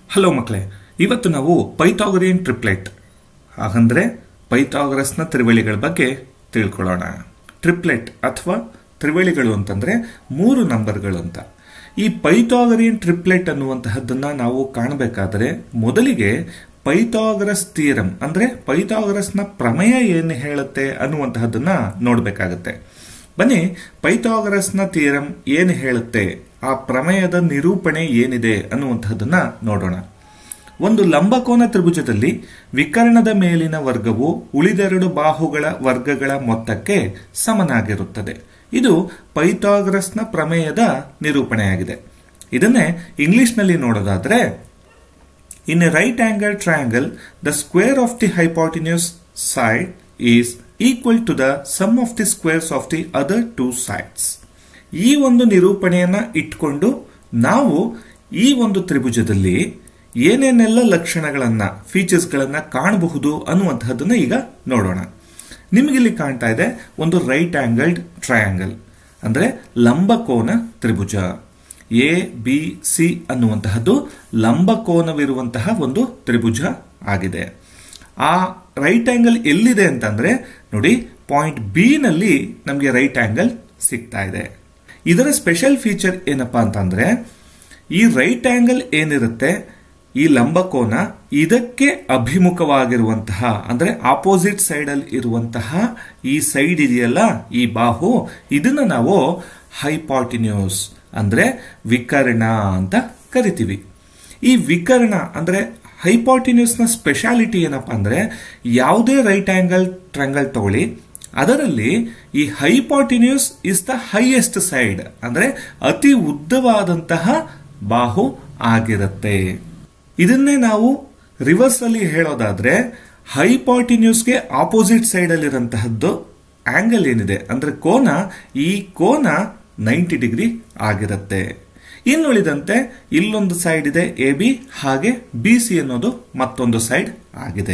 hello ಮಕ್ಕಳೇ ಇವತ್ತು ನಾವು ಪೈಥಾಗರಿಯನ್ ಟ್ರಿಪ್ಲೆಟ್ ಹಾಗಂದ್ರೆ ಪೈಥಾಗರಸ್ನ ತ್ರಿವಳಿಗಳ ಬಗ್ಗೆ ತಿಳ್ಕೊಳ್ಳೋಣ ಟ್ರಿಪ್ಲೆಟ್ ಅಥವಾ ತ್ರಿವಳಿಗಳು ಅಂತಂದ್ರೆ ಮೂರು ನಂಬರ್ಗಳು ಅಂತ ಈ ಪೈಥಾಗರಿಯನ್ ಟ್ರಿಪ್ಲೆಟ್ ಅನ್ನುವಂತಹದ್ದನ್ನ ನಾವು ಕಾಣಬೇಕಾದ್ರೆ ಮೊದಲಿಗೆ ಪೈಥಾಗರಸ್ ಥಿಯರಂ ಅಂದ್ರೆ ಪೈಥಾಗರಸ್ನ ಪ್ರಮೇಯ ಏನು ಹೇಳುತ್ತೆ ಅನ್ನುವಂತಹದ್ದನ್ನ ನೋಡಬೇಕಾಗತ್ತೆ ಬನ್ನಿ ಪೈಥಾಗರಸ್ನ ಥಿಯರಂ ಏನು ಹೇಳುತ್ತೆ ಆ ಪ್ರಮೇಯದ ನಿರೂಪಣೆ ಏನಿದೆ ಅನ್ನುವಂಥದ್ದನ್ನ ನೋಡೋಣ ಒಂದು ಲಂಬಕೋನ ತ್ರಿಭುಜದಲ್ಲಿ ವಿಕರ್ಣದ ಮೇಲಿನ ವರ್ಗವು ಉಳಿದೆರಡು ಬಾಹುಗಳ ವರ್ಗಗಳ ಮೊತ್ತಕ್ಕೆ ಸಮನಾಗಿರುತ್ತದೆ ಇದು ಪೈಥಾಗರಸ್ನ ಪ್ರಮೇಯದ ನಿರೂಪಣೆಯಾಗಿದೆ ಇದನ್ನೇ ಇಂಗ್ಲಿಷ್ನಲ್ಲಿ ನೋಡೋದಾದ್ರೆ in a right angle triangle the square of the hypotenuse side is equal to the sum of the squares of the other two sides ಈ ಒಂದು ನಿರೂಪಣೆಯನ್ನ ಇಟ್ಕೊಂಡು ನಾವು ಈ ಒಂದು ತ್ರಿಭುಜದಲ್ಲಿ ಏನೇನೆಲ್ಲ ಲಕ್ಷಣಗಳನ್ನ ಫೀಚರ್ಸ್ಗಳನ್ನ ಕಾಣಬಹುದು ಅನ್ನುವಂತಹದ್ದನ್ನ ಈಗ ನೋಡೋಣ ನಿಮಗಿಲ್ಲಿ ಕಾಣ್ತಾ ಇದೆ ಒಂದು ರೈಟ್ ಆಂಗಲ್ಡ್ ಟ್ರಯಾಂಗಲ್ ಅಂದ್ರೆ ಲಂಬಕೋನ ತ್ರಿಭುಜ ಎ ಬಿ ಸಿ ಅನ್ನುವಂತಹದ್ದು ಲಂಬಕೋನವಿರುವಂತಹ ಒಂದು ತ್ರಿಭುಜ ಆಗಿದೆ ಆ ರೈಟ್ ಆಂಗಲ್ ಎಲ್ಲಿದೆ ಅಂತಂದ್ರೆ ನೋಡಿ ಪಾಯಿಂಟ್ ಬಿ ನಲ್ಲಿ ನಮಗೆ ರೈಟ್ ಆಂಗಲ್ ಸಿಗ್ತಾ ಇದೆ ಇದರ ಸ್ಪೆಷಲ್ ಫೀಚರ್ ಏನಪ್ಪಾ ಅಂತಂದ್ರೆ ಈ ರೈಟ್ ಆಂಗಲ್ ಏನಿರುತ್ತೆ ಈ ಲಂಬಕೋನ ಇದಕ್ಕೆ ಅಭಿಮುಖವಾಗಿರುವಂತಹ ಅಂದ್ರೆ ಆಪೋಸಿಟ್ ಸೈಡ್ ಅಲ್ಲಿ ಇರುವಂತಹ ಈ ಸೈಡ್ ಇದೆಯಲ್ಲ ಈ ಬಾಹು ಇದನ್ನ ನಾವು ಹೈಪಾಟಿನ್ಯೂಸ್ ಅಂದ್ರೆ ವಿಕರ್ಣ ಅಂತ ಕರಿತೀವಿ ಈ ವಿಕರ್ಣ ಅಂದ್ರೆ ಹೈಪಾಟಿನ್ಯೂಸ್ ನ ಸ್ಪೆಷಾಲಿಟಿ ಏನಪ್ಪಾ ಅಂದ್ರೆ ಯಾವುದೇ ರೈಟ್ ಆಂಗಲ್ ಟ್ರಂಗಲ್ ತಗೊಳ್ಳಿ ಅದರಲ್ಲಿ ಈ hypotenuse is the highest side ಅಂದ್ರೆ ಅತಿ ಉದ್ದವಾದಂತಹ ಬಾಹು ಆಗಿರುತ್ತೆ ಇದನ್ನೇ ನಾವು ರಿವರ್ಸ್ ಅಲ್ಲಿ ಹೇಳೋದಾದ್ರೆ ಹೈಪಾಟಿನ್ಯೂಸ್ಗೆ ಆಪೋಸಿಟ್ ಸೈಡ್ ಅಲ್ಲಿರುವಂತಹದ್ದು ಆಂಗಲ್ ಏನಿದೆ ಅಂದ್ರೆ ಕೋನ ಈ ಕೋನ ನೈಂಟಿ ಡಿಗ್ರಿ ಆಗಿರುತ್ತೆ ಇನ್ನುಳಿದಂತೆ ಇಲ್ಲೊಂದು ಸೈಡ್ ಇದೆ ಎ ಬಿ ಹಾಗೆ ಬಿ ಸಿ ಅನ್ನೋದು ಮತ್ತೊಂದು ಸೈಡ್ ಆಗಿದೆ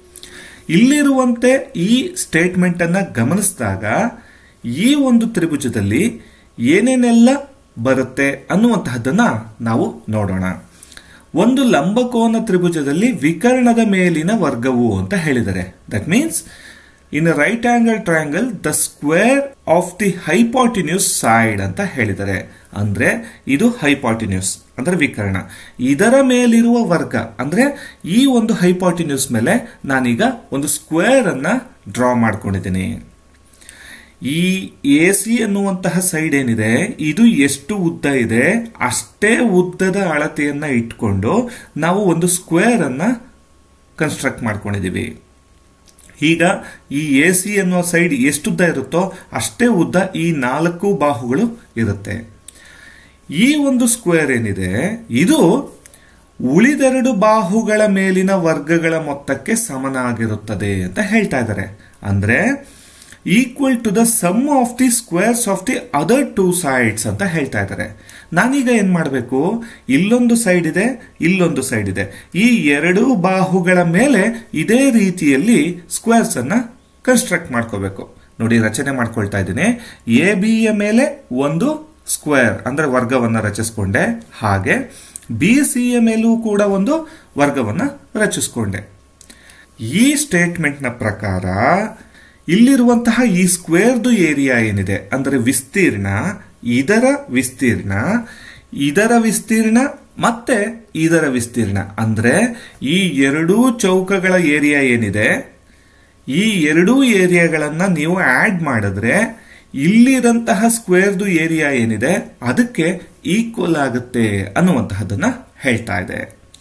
ಇಲ್ಲಿರುವಂತೆ ಈ ಸ್ಟೇಟ್ಮೆಂಟ್ ಅನ್ನ ಗಮನಿಸಿದಾಗ ಈ ಒಂದು ತ್ರಿಭುಜದಲ್ಲಿ ಏನೇನೆಲ್ಲ ಬರುತ್ತೆ ಅನ್ನುವಂತಹದ್ದನ್ನ ನಾವು ನೋಡೋಣ ಒಂದು ಲಂಬಕೋನ ತ್ರಿಭುಜದಲ್ಲಿ ವಿಕರ್ಣದ ಮೇಲಿನ ವರ್ಗವು ಅಂತ ಹೇಳಿದ್ದಾರೆ that means in right angle triangle the square of the hypotenuse side ಅಂತ ಹೇಳಿದ್ದಾರೆ ಅಂದ್ರೆ ಇದು ಹೈಪಾಟಿನ್ಯೂಸ್ ಅಂದ್ರೆ ವಿಕರ್ಣ ಇದರ ಮೇಲಿರುವ ವರ್ಗ ಅಂದ್ರೆ ಈ ಒಂದು ಹೈಪಾಟಿನ್ಯೂಸ್ ಮೇಲೆ ನಾನೀಗ ಒಂದು ಸ್ಕ್ವೇರ್ ಅನ್ನ ಡ್ರಾ ಮಾಡ್ಕೊಂಡಿದ್ದೀನಿ ಈ ಎ ಸಿ ಅನ್ನುವಂತಹ ಸೈಡ್ ಏನಿದೆ ಇದು ಎಷ್ಟು ಉದ್ದ ಇದೆ ಅಷ್ಟೇ ಉದ್ದದ ಅಳತೆಯನ್ನ ಇಟ್ಕೊಂಡು ನಾವು ಒಂದು ಸ್ಕ್ವೇರ್ ಅನ್ನ ಕನ್ಸ್ಟ್ರಕ್ಟ್ ಮಾಡ್ಕೊಂಡಿದೀವಿ ಈಗ ಈ ಎ ಸಿ ಅನ್ನುವ ಸೈಡ್ ಎಷ್ಟುದ್ದ ಇರುತ್ತೋ ಅಷ್ಟೇ ಉದ್ದ ಈ ನಾಲ್ಕು ಬಾಹುಗಳು ಇರುತ್ತೆ ಈ ಒಂದು ಸ್ಕ್ವೇರ್ ಏನಿದೆ ಇದು ಉಳಿದೆರಡು ಬಾಹುಗಳ ಮೇಲಿನ ವರ್ಗಗಳ ಮೊತ್ತಕ್ಕೆ ಸಮನಾಗಿರುತ್ತದೆ ಅಂತ ಹೇಳ್ತಾ ಇದ್ದಾರೆ ಅಂದ್ರೆ equal to the sum of the squares of the other two sides ಅಂತ ಹೇಳ್ತಾ ಇದ್ದಾರೆ ನಾನೀಗ ಏನ್ ಮಾಡಬೇಕು ಇಲ್ಲೊಂದು ಸೈಡ್ ಇದೆ ಇಲ್ಲೊಂದು ಸೈಡ್ ಇದೆ ಈ ಎರಡೂ ಬಾಹುಗಳ ಮೇಲೆ ಇದೇ ರೀತಿಯಲ್ಲಿ ಸ್ಕ್ವೇರ್ಸ್ ಅನ್ನ ಕನ್ಸ್ಟ್ರಕ್ಟ್ ಮಾಡ್ಕೋಬೇಕು ನೋಡಿ ರಚನೆ ಮಾಡ್ಕೊಳ್ತಾ ಇದ್ದೀನಿ ಎ ಬಿ ಯ ಮೇಲೆ ಒಂದು ಸ್ಕ್ವೇರ್ ಅಂದ್ರೆ ವರ್ಗವನ್ನ ರಚಿಸ್ಕೊಂಡೆ ಹಾಗೆ ಬಿ ಸಿ ಯ ಮೇಲೂ ಕೂಡ ಒಂದು ವರ್ಗವನ್ನ ರಚಿಸ್ಕೊಂಡೆ ಈ ಸ್ಟೇಟ್ಮೆಂಟ್ ನ ಪ್ರಕಾರ ಇಲ್ಲಿರುವಂತಹ ಈ ಸ್ಕ್ವೇರ್ದು ಏರಿಯಾ ಏನಿದೆ ಅಂದ್ರೆ ವಿಸ್ತೀರ್ಣ ಇದರ ವಿಸ್ತೀರ್ಣ ಇದರ ವಿಸ್ತೀರ್ಣ ಮತ್ತೆ ಇದರ ವಿಸ್ತೀರ್ಣ ಅಂದ್ರೆ ಈ ಎರಡೂ ಚೌಕಗಳ ಏರಿಯಾ ಏನಿದೆ ಈ ಎರಡೂ ಏರಿಯಾಗಳನ್ನ ನೀವು ಆಡ್ ಮಾಡಿದ್ರೆ ಇಲ್ಲಿರಂತಹ ಸ್ಕ್ವೇರ್ದು ಏರಿಯಾ ಏನಿದೆ ಅದಕ್ಕೆ ಈಕ್ವಲ್ ಆಗುತ್ತೆ ಅನ್ನುವಂತಹದನ್ನ ಹೇಳ್ತಾ ಇದೆ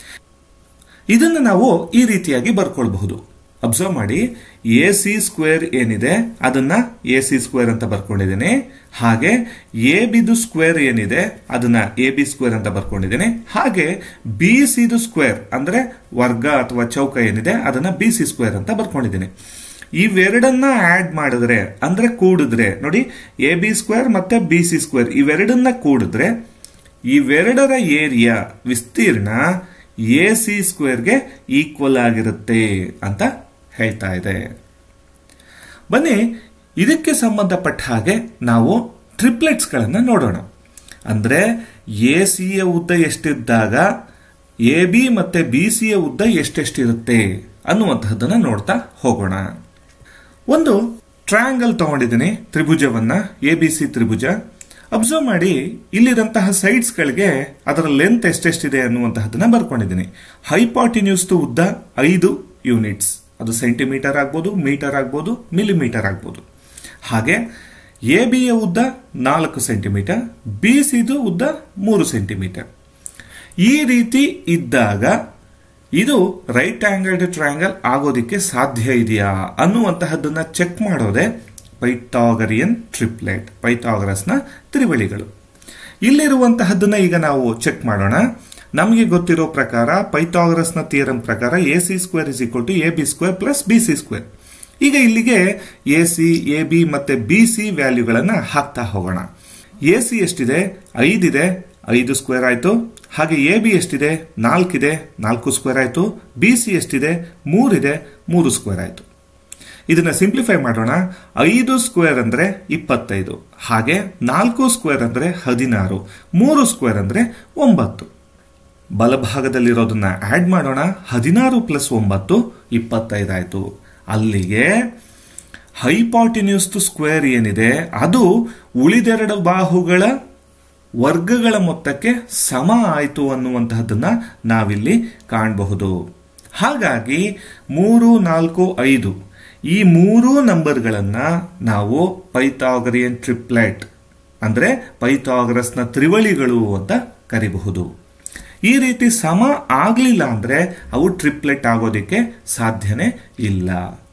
ಇದನ್ನು ನಾವು ಈ ರೀತಿಯಾಗಿ ಬರ್ಕೊಳ್ಬಹುದು ಅಬ್ಸರ್ವ್ ಮಾಡಿ ಎ ಸಿ ಸ್ಕ್ವೇರ್ ಏನಿದೆ ಅದನ್ನ ಎ ಸಿ ಸ್ಕ್ವೇರ್ ಅಂತ ಬರ್ಕೊಂಡಿದ್ದೇನೆ ಹಾಗೆ ಎ ಬಿದು ಸ್ಕ್ವೇರ್ ಏನಿದೆ ಅದನ್ನ ಎ ಬಿ ಸ್ಕ್ವೇರ್ ಅಂತ ಬರ್ಕೊಂಡಿದ್ದೇನೆ ಹಾಗೆ ಬಿ ಸಿದು ಸ್ಕ್ವೇರ್ ಅಂದ್ರೆ ವರ್ಗ ಅಥವಾ ಚೌಕ ಏನಿದೆ ಅದನ್ನ ಬಿ ಸಿ ಸ್ಕ್ವೇರ್ ಅಂತ ಬರ್ಕೊಂಡಿದ್ದೇನೆ ಇವೆರಡನ್ನ ಆಡ್ ಮಾಡಿದ್ರೆ ಅಂದ್ರೆ ಕೂಡಿದ್ರೆ ನೋಡಿ ಎ ಬಿ ಸ್ಕ್ವೇರ್ ಮತ್ತೆ ಬಿ ಸಿ ಸ್ಕ್ವೇರ್ ಇವೆರಡನ್ನ ಕೂಡಿದ್ರೆ ಇವೆರಡರ ಏರಿಯಾ ವಿಸ್ತೀರ್ಣ ಎ ಸಿ ಸ್ಕ್ವೇರ್ಗೆ ಈಕ್ವಲ್ ಆಗಿರುತ್ತೆ ಅಂತ ಹೇಳ್ತಾ ಇದೆ ಬನ್ನಿ ಇದಕ್ಕೆ ಸಂಬಂಧಪಟ್ಟ ಹಾಗೆ ನಾವು ಟ್ರಿಪ್ಲೆಟ್ಸ್ಗಳನ್ನು ನೋಡೋಣ ಅಂದ್ರೆ ಎ ಸಿಯ ಉದ್ದ ಎಷ್ಟಿದ್ದಾಗ ಎ ಬಿ ಮತ್ತೆ ಬಿ ಸಿಯ ಉದ್ದ ಎಷ್ಟೆಷ್ಟಿರುತ್ತೆ ಅನ್ನುವಂತಹದ್ದನ್ನ ನೋಡ್ತಾ ಹೋಗೋಣ ಒಂದು ಟ್ರಯಾಂಗಲ್ ತಗೊಂಡಿದ್ದೀನಿ ತ್ರಿಭುಜವನ್ನ ಎ ಬಿ ಸಿ ತ್ರಿಭುಜ ಅಬ್ಸರ್ವ್ ಮಾಡಿ ಇಲ್ಲಿರಂತಹ ಸೈಡ್ಸ್ಗಳಿಗೆ ಅದರ ಲೆಂತ್ ಎಷ್ಟೆಷ್ಟಿದೆ ಅನ್ನುವಂತಹದನ್ನ ಬರ್ಕೊಂಡಿದ್ದೀನಿ ಹೈಪಾಟಿನ್ಯೂಸ್ ಉದ್ದ ಐದು ಯೂನಿಟ್ಸ್ ಅದು ಸೆಂಟಿಮೀಟರ್ ಆಗ್ಬೋದು ಮೀಟರ್ ಆಗ್ಬೋದು ಮಿಲಿಮೀಟರ್ ಆಗ್ಬೋದು ಹಾಗೆ ಎ ಬಿಯ ಉದ್ದ ನಾಲ್ಕು ಸೆಂಟಿಮೀಟರ್ ಬಿ ಸಿದು ಉದ್ದ ಮೂರು ಸೆಂಟಿಮೀಟರ್ ಈ ರೀತಿ ಇದ್ದಾಗ ಇದು ರೈಟ್ ಆಂಗಲ್ಡ್ ಟ್ರಯಾಂಗಲ್ ಆಗೋದಿಕ್ಕೆ ಸಾಧ್ಯ ಇದೆಯಾ ಅನ್ನುವಂತಹದ್ದನ್ನ ಚೆಕ್ ಮಾಡೋದೇ ಪೈಥಾಗರಿಯನ್ ಟ್ರಿಪ್ಲೆಟ್ ಪೈಥಾಗರಸ್ನ ತ್ರಿವಳಿಗಳು ಇಲ್ಲಿರುವಂತಹದ್ದನ್ನ ಈಗ ನಾವು ಚೆಕ್ ಮಾಡೋಣ ನಮಗೆ ಗೊತ್ತಿರೋ ಪ್ರಕಾರ ಪೈಥಾಗರಸ್ನ ಥಿಯರಂ ಪ್ರಕಾರ A C square is equal to A B square plus B C square ಈಗ ಇಲ್ಲಿಗೆ ಎ ಸಿ ಎ ಬಿ ಮತ್ತೆ ಬಿ ಸಿ ವ್ಯಾಲ್ಯೂಗಳನ್ನ ಹಾಕ್ತಾ ಹೋಗೋಣ ಎ ಸಿ ಎಷ್ಟಿದೆ ಐದಿದೆ ಐದು ಸ್ಕ್ವೇರ್ ಆಯ್ತು ಹಾಗೆ ಎ ಬಿ ಎಷ್ಟಿದೆ ನಾಲ್ಕಿದೆ ನಾಲ್ಕು ಸ್ಕ್ವೇರ್ ಆಯ್ತು ಬಿ ಸಿ ಎಷ್ಟಿದೆ ಮೂರಿದೆ ಮೂರು ಸ್ಕ್ವೇರ್ ಆಯ್ತು ಇದನ್ನ ಸಿಂಪ್ಲಿಫೈ ಮಾಡೋಣ ಐದು ಸ್ಕ್ವೇರ್ ಅಂದ್ರೆ ಇಪ್ಪತ್ತೈದು ಹಾಗೆ ನಾಲ್ಕು ಸ್ಕ್ವೇರ್ ಅಂದ್ರೆ ಹದಿನಾರು ಮೂರು ಸ್ಕ್ವೇರ್ ಅಂದ್ರೆ ಒಂಬತ್ತು ಬಲಭಾಗದಲ್ಲಿರೋದನ್ನ ಆಡ್ ಮಾಡೋಣ ಹದಿನಾರು ಪ್ಲಸ್ ಒಂಬತ್ತು ಇಪ್ಪತ್ತೈದಾಯ್ತು ಅಲ್ಲಿಗೆ ಹೈಪಾಟಿನ್ಯೂಸ್ ಸ್ಕ್ವೇರ್ ಏನಿದೆ ಅದು ಉಳಿದೆರಡು ಬಾಹುಗಳ ವರ್ಗಗಳ ಮೊತ್ತಕ್ಕೆ ಸಮ ಆಯಿತು ಅನ್ನುವಂತಹದ್ದನ್ನ ನಾವಿಲ್ಲಿ ಕಾಣಬಹುದು ಹಾಗಾಗಿ ಮೂರು ನಾಲ್ಕು ಐದು ಈ ಮೂರೂ ನಂಬರ್ಗಳನ್ನ ನಾವು ಪೈಥಾಗರಿಯನ್ ಟ್ರಿಪ್ಲೆಟ್ ಅಂದ್ರೆ ಪೈಥಾಗರಸ್ನ ತ್ರಿವಳಿಗಳು ಅಂತ ಕರಿಬಹುದು ಈ ರೀತಿ ಸಮ ಆಗಲಿಲ್ಲ ಅಂದ್ರೆ ಅವು ಟ್ರಿಪ್ಲೆಟ್ ಆಗೋದಿಕ್ಕೆ ಸಾಧ್ಯನೇ ಇಲ್ಲ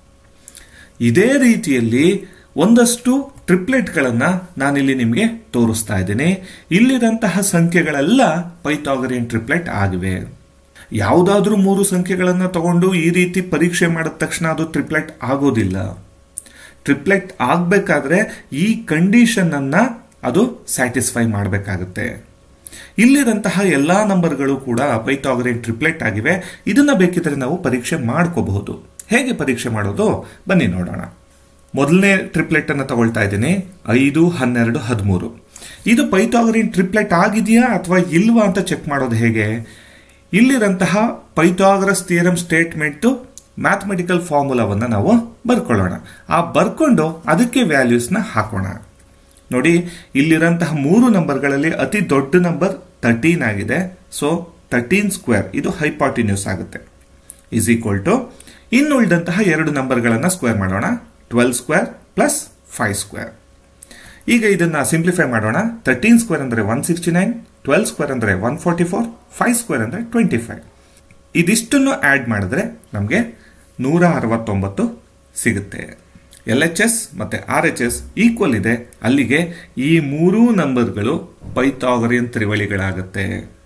ಇದೇ ರೀತಿಯಲ್ಲಿ ಒಂದಷ್ಟು ಟ್ರಿಪ್ಲೆಟ್ಗಳನ್ನ ನಾನಿಲ್ಲಿ ನಿಮಗೆ ತೋರಿಸ್ತಾ ಇದ್ದೀನಿ ಇಲ್ಲಿರಂತಹ ಸಂಖ್ಯೆಗಳೆಲ್ಲ ಪೈಥಾಗರಿಯನ್ ಟ್ರಿಪ್ಲೆಟ್ ಆಗಿವೆ ಯಾವುದಾದ್ರೂ ಮೂರು ಸಂಖ್ಯೆಗಳನ್ನು ತಗೊಂಡು ಈ ರೀತಿ ಪರೀಕ್ಷೆ ಮಾಡಿದ ತಕ್ಷಣ ಅದು ಟ್ರಿಪ್ಲೆಟ್ ಆಗೋದಿಲ್ಲ ಟ್ರಿಪ್ಲೆಟ್ ಆಗಬೇಕಾದ್ರೆ ಈ ಕಂಡೀಷನ್ ಅನ್ನ ಅದು ಸ್ಯಾಟಿಸ್ಫೈ ಮಾಡಬೇಕಾಗುತ್ತೆ ಇಲ್ಲಿರಂತಹ ಎಲ್ಲಾ ನಂಬರ್ಗಳು ಕೂಡ ಪೈಥಾಗರಿಯನ್ ಟ್ರಿಪ್ಲೆಟ್ ಆಗಿವೆ ಇದನ್ನ ಬೇಕಿದ್ರೆ ನಾವು ಪರೀಕ್ಷೆ ಮಾಡ್ಕೋಬಹುದು ಹೇಗೆ ಪರೀಕ್ಷೆ ಮಾಡೋದು ಬನ್ನಿ ನೋಡೋಣ ಮೊದಲನೇ ಟ್ರಿಪ್ಲೆಟ್ ಅನ್ನು ತಗೊಳ್ತಾ ಇದ್ದೀನಿ ಐದು ಹನ್ನೆರಡು ಹದಿಮೂರು ಇದು ಪೈಥಾಗರಿಯನ್ ಟ್ರಿಪ್ಲೆಟ್ ಆಗಿದೆಯಾ ಅಥವಾ ಇಲ್ವಾ ಅಂತ ಚೆಕ್ ಮಾಡೋದು ಹೇಗೆ ಇಲ್ಲಿರಂತಹ ಪೈಥಾಗರಸ್ ಥಿಯರಂ ಸ್ಟೇಟ್ಮೆಂಟ್ ಮ್ಯಾಥಮೆಟಿಕಲ್ ಫಾರ್ಮುಲಾವನ್ನು ನಾವು ಬರ್ಕೊಳ್ಳೋಣ ಆ ಬರ್ಕೊಂಡು ಅದಕ್ಕೆ ವ್ಯಾಲ್ಯೂಸ್ನ ಹಾಕೋಣ ನೋಡಿ ಇಲ್ಲಿರಂತಹ ಮೂರು ನಂಬರ್ಗಳಲ್ಲಿ ಅತಿ ದೊಡ್ಡ ನಂಬರ್ ತರ್ಟೀನ್ ಆಗಿದೆ ಸೊ ತರ್ಟೀನ್ ಸ್ಕ್ವೇರ್ ಇದು ಹೈಪಾಟಿನ್ಯೂಸ್ ಆಗುತ್ತೆ ಇಸ್ ಈಕ್ವಲ್ ಟು ಇನ್ನುಳಿದಂತಹ ಎರಡು ನಂಬರ್ಗಳನ್ನು ಸ್ಕ್ವೇರ್ ಮಾಡೋಣ twelve square plus five square ಈಗ ಇದನ್ನ ಸಿಂಪ್ಲಿಫೈ ಮಾಡೋಣ ತರ್ಟೀನ್ ಸ್ಕ್ವೇರ್ ಅಂದ್ರೆ one sixty nine twelve square ಅಂದ್ರೆ one forty four five square ಅಂದ್ರೆ ಟ್ವೆಂಟಿ ಫೈವ್ ಇದಿಷ್ಟನ್ನು ಆಡ್ ಮಾಡಿದ್ರೆ ನಮಗೆ ನೂರ ಅರವತ್ತೊಂಬತ್ತು ಸಿಗುತ್ತೆ ಎಲ್ ಎಚ್ ಎಸ್ ಮತ್ತೆ ಆರ್ ಎಚ್ ಎಸ್ ಈಕ್ವಲ್ ಇದೆ ಅಲ್ಲಿಗೆ ಈ ಮೂರೂ ನಂಬರ್ಗಳು ಪೈಥಾಗರಿಯನ್ ತ್ರಿವಳಿಗಳಾಗುತ್ತೆ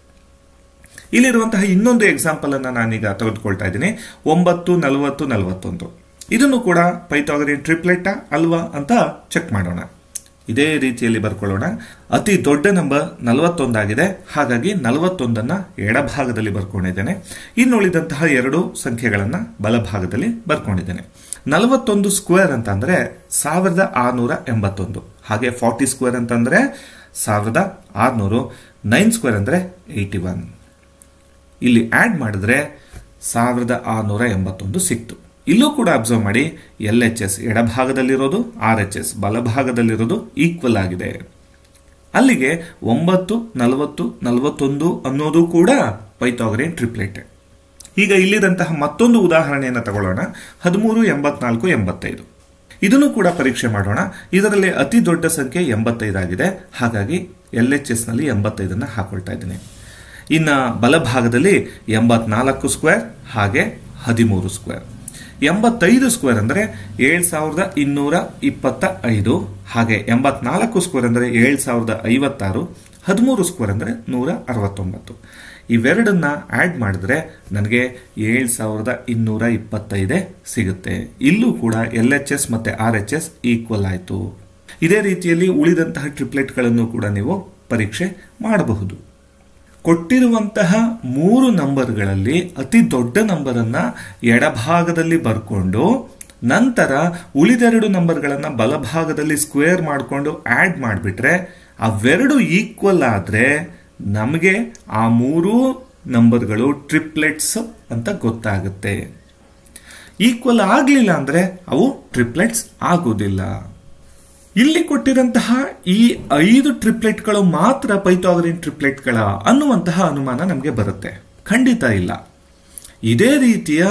ಇಲ್ಲಿರುವಂತಹ ಇನ್ನೊಂದು ಎಕ್ಸಾಂಪಲ್ ಅನ್ನ ನಾನೀಗ ತೆಗೆದುಕೊಳ್ತಾ ಇದ್ದೀನಿ ಒಂಬತ್ತು ನಲವತ್ತು ನಲವತ್ತೊಂದು ಇದನ್ನು ಕೂಡ ಪೈಥಾಗರಿಯನ್ ಟ್ರಿಪ್ಲೆಟ್ ಅಲ್ವಾ ಅಂತ ಚೆಕ್ ಮಾಡೋಣ ಇದೇ ರೀತಿಯಲ್ಲಿ ಬರ್ಕೊಳ್ಳೋಣ ಅತಿ ದೊಡ್ಡ ನಂಬರ್ ನಲವತ್ತೊಂದಾಗಿದೆ ಹಾಗಾಗಿ ನಲವತ್ತೊಂದನ್ನ ಎಡಭಾಗದಲ್ಲಿ ಬರ್ಕೊಂಡಿದ್ದೇನೆ ಇನ್ನುಳಿದಂತಹ ಎರಡು ಸಂಖ್ಯೆಗಳನ್ನ ಬಲಭಾಗದಲ್ಲಿ ಬರ್ಕೊಂಡಿದ್ದೇನೆ ನಲವತ್ತೊಂದು ಸ್ಕ್ವೇರ್ ಅಂತಂದ್ರೆ ಸಾವಿರದ ಆರ್ನೂರ ಎಂಬತ್ತೊಂದು ಹಾಗೆ ಫಾರ್ಟಿ ಸ್ಕ್ವೇರ್ ಅಂತಂದ್ರೆ ಸಾವಿರದ ಆರ್ನೂರು ನೈನ್ ಸ್ಕ್ವೇರ್ ಅಂದ್ರೆ ಏಯ್ಟಿ ಒನ್ ಇಲ್ಲಿ ಆಡ್ ಮಾಡಿದ್ರೆ ಸಾವಿರದ ಆರ್ನೂರ ಎಂಬತ್ತೊಂದು ಸಿಕ್ತು ಇಲ್ಲೂ ಕೂಡ ಅಬ್ಸರ್ವ್ ಮಾಡಿ ಎಲ್ ಎಚ್ ಎಸ್ ಎಡಭಾಗದಲ್ಲಿರೋದು ಆರ್ ಎಚ್ ಎಸ್ ಬಲಭಾಗದಲ್ಲಿರೋದು ಈಕ್ವಲ್ ಆಗಿದೆ ಅಲ್ಲಿಗೆ ಒಂಬತ್ತು ನಲವತ್ತು ನಲವತ್ತೊಂದು ಅನ್ನೋದು ಕೂಡ ಪೈಥಾಗರಿಯನ್ ಟ್ರಿಪ್ಲೆಟ್ ಈಗ ಇಲ್ಲಿದಂತಹ ಮತ್ತೊಂದು ಉದಾಹರಣೆಯನ್ನು ತಗೊಳ್ಳೋಣ ಹದಿಮೂರು ಎಂಬತ್ನಾಲ್ಕು ಎಂಬತ್ತೈದು ಇದನ್ನು ಕೂಡ ಪರೀಕ್ಷೆ ಮಾಡೋಣ ಇದರಲ್ಲಿ ಅತಿ ದೊಡ್ಡ ಸಂಖ್ಯೆ ಎಂಬತ್ತೈದಾಗಿದೆ ಹಾಗಾಗಿ ಎಲ್ ಎಚ್ ಎಸ್ ನಲ್ಲಿ ಎಂಬತ್ತೈದನ್ನ ಹಾಕೊಳ್ತಾ ಇದ್ದೀನಿ ಇನ್ನ ಬಲಭಾಗದಲ್ಲಿ ಎಂಬತ್ನಾಲ್ಕು ಸ್ಕ್ವೇರ್ ಹಾಗೆ ಹದಿಮೂರು ಸ್ಕ್ವೇರ್ ಎಂಬತ್ತೈದು ಸ್ಕ್ವೇರ್ ಅಂದ್ರೆ ಏಳ್ ಸಾವಿರದ ಇನ್ನೂರ ಇಪ್ಪತ್ತ ಐದು ಹಾಗೆ ಎಂಬತ್ನಾಲ್ಕು ಸ್ಕ್ವೇರ್ ಅಂದ್ರೆ ಏಳ್ ಸಾವಿರದ ಐವತ್ತಾರು ಹದಿಮೂರು ಸ್ಕ್ವೇರ್ ಅಂದ್ರೆ ನೂರ ಅರವತ್ತೊಂಬತ್ತು ಇವೆರಡನ್ನ ಆಡ್ ಮಾಡಿದ್ರೆ ನನಗೆ ಏಳ್ ಸಾವಿರದ ಇನ್ನೂರ ಇಪ್ಪತ್ತೈದೇ ಸಿಗುತ್ತೆ ಇಲ್ಲೂ ಕೂಡ ಎಲ್ ಎಚ್ ಎಸ್ ಮತ್ತೆ ಆರ್ ಎಚ್ ಎಸ್ ಈಕ್ವಲ್ ಆಯಿತು ಇದೇ ರೀತಿಯಲ್ಲಿ ಉಳಿದಂತಹ ಟ್ರಿಪ್ಲೆಟ್ಗಳನ್ನು ಕೂಡ ನೀವು ಪರೀಕ್ಷೆ ಮಾಡಬಹುದು ಕೊಟ್ಟಿರುವಂತಹ ಮೂರು ನಂಬರ್ಗಳಲ್ಲಿ ಅತಿ ದೊಡ್ಡ ನಂಬರ್ ಅನ್ನ ಎಡಭಾಗದಲ್ಲಿ ಬರ್ಕೊಂಡು ನಂತರ ಉಳಿದೆರಡು ನಂಬರ್ಗಳನ್ನ ಬಲಭಾಗದಲ್ಲಿ ಸ್ಕ್ವೇರ್ ಮಾಡಿಕೊಂಡು ಆಡ್ ಮಾಡಿಬಿಟ್ರೆ ಅವೆರಡು ಈಕ್ವಲ್ ಆದ್ರೆ ನಮಗೆ ಆ ಮೂರೂ ನಂಬರ್ಗಳು ಟ್ರಿಪ್ಲೆಟ್ಸ್ ಅಂತ ಗೊತ್ತಾಗುತ್ತೆ ಈಕ್ವಲ್ ಆಗಲಿಲ್ಲ ಅಂದ್ರೆ ಅವು ಟ್ರಿಪ್ಲೆಟ್ಸ್ ಆಗುವುದಿಲ್ಲ ಇಲ್ಲಿ ಕೊಟ್ಟಿರಂತಹ ಈ ಐದು ಟ್ರಿಪ್ಲೆಟ್ಗಳು ಮಾತ್ರ ಪೈಥಾಗರಿಯನ್ ಟ್ರಿಪ್ಲೆಟ್ಗಳ ಅನ್ನುವಂತಹ ಅನುಮಾನ ನಮಗೆ ಬರುತ್ತೆ ಖಂಡಿತ ಇಲ್ಲ ಇದೇ ರೀತಿಯ